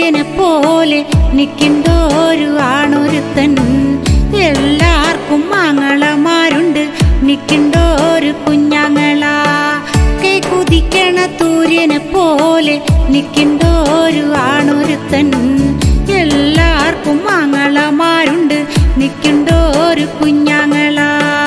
സൂര്യനെ പോലെ നിൽക്കിണ്ടോരു ആണൊരുത്തൻ എല്ലാവർക്കും മാങ്ങളമാരുണ്ട് നിൽക്കിണ്ടോരു കുഞ്ഞാങ്ങളാ കൈ കുതിക്കണ സൂര്യനെ പോലെ നിൽക്കിണ്ടോരു ആണൊരുത്തൻ എല്ലാവർക്കും മാങ്ങളമാരുണ്ട് നിൽക്കിണ്ടോരു കുഞ്ഞാങ്ങളാ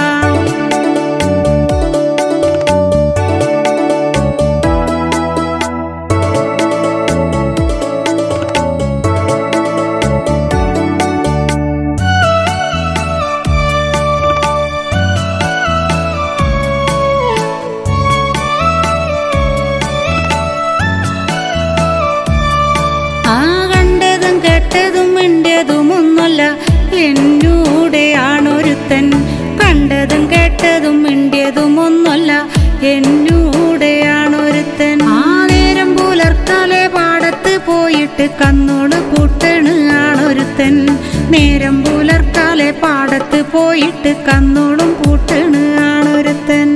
ആ കണ്ടതും കേട്ടതും മിണ്ടിയതും ഒന്നല്ല എന്നൂടെയാണൊരുത്തൻ കണ്ടതും കേട്ടതും മിണ്ടിയതും ഒന്നല്ല എന്നൂടെയാണൊരുത്തൻ ആ നേരം പുലർക്കാലെ പാടത്ത് പോയിട്ട് കന്നോട് പൂട്ടണ് ആണൊരുത്തൻ നേരം പുലർക്കാലെ പാടത്ത് പോയിട്ട് കന്നോടും പൂട്ടണ് ആണൊരുത്തൻ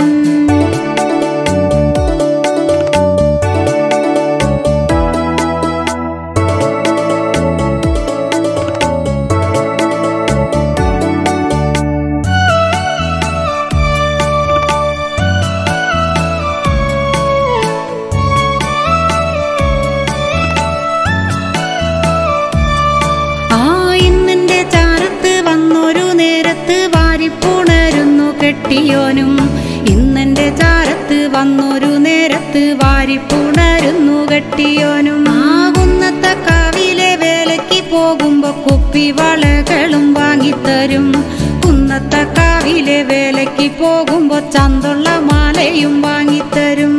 ആ ഇന്നിന്റെ ചാരത്ത് വന്നൊരു നേരത്ത് വാരിപ്പുണരുന്നു കെട്ടിയോനും ഇന്നെന്റെ ചാരത്ത് വന്നൊരു നേരത്ത് വാരിപ്പുണരുന്നു കെട്ടിയോനും ആകുന്നത്തെ കാവിലെ വേലയ്ക്ക് പോകുമ്പോ കുപ്പി വളകളും വാങ്ങിത്തരും കുന്നത്തെ കാവിലെ വേലയ്ക്ക് പോകുമ്പോ ചന്തുള്ള മാലയും വാങ്ങിത്തരും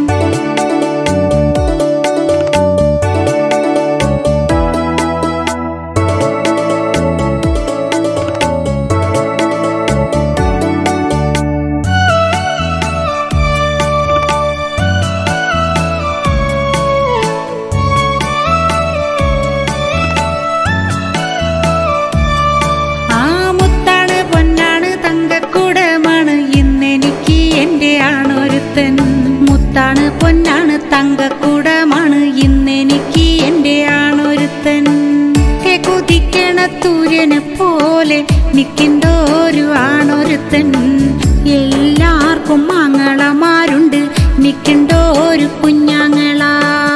ആ മുത്താണ് പൊന്നാണ് തങ്കക്കുടമാണ് ഇന്നെനിക്ക് എൻ്റെ ആണൊരുത്തൻ മുത്താണ് പൊന്നാണ് തങ്കക്കുടമാണ് ഇന്നെനിക്ക് എൻ്റെ ആണൊരുത്തൻ കെ കുതിക്കണ തൂര്യനെ പോലെ നിൽക്കിണ്ടോരു ആണൊരുത്തൻ എല്ലാവർക്കും മാങ്ങളമാരുണ്ട് നിൽക്കിണ്ടോരു കുഞ്ഞാങ്ങളാ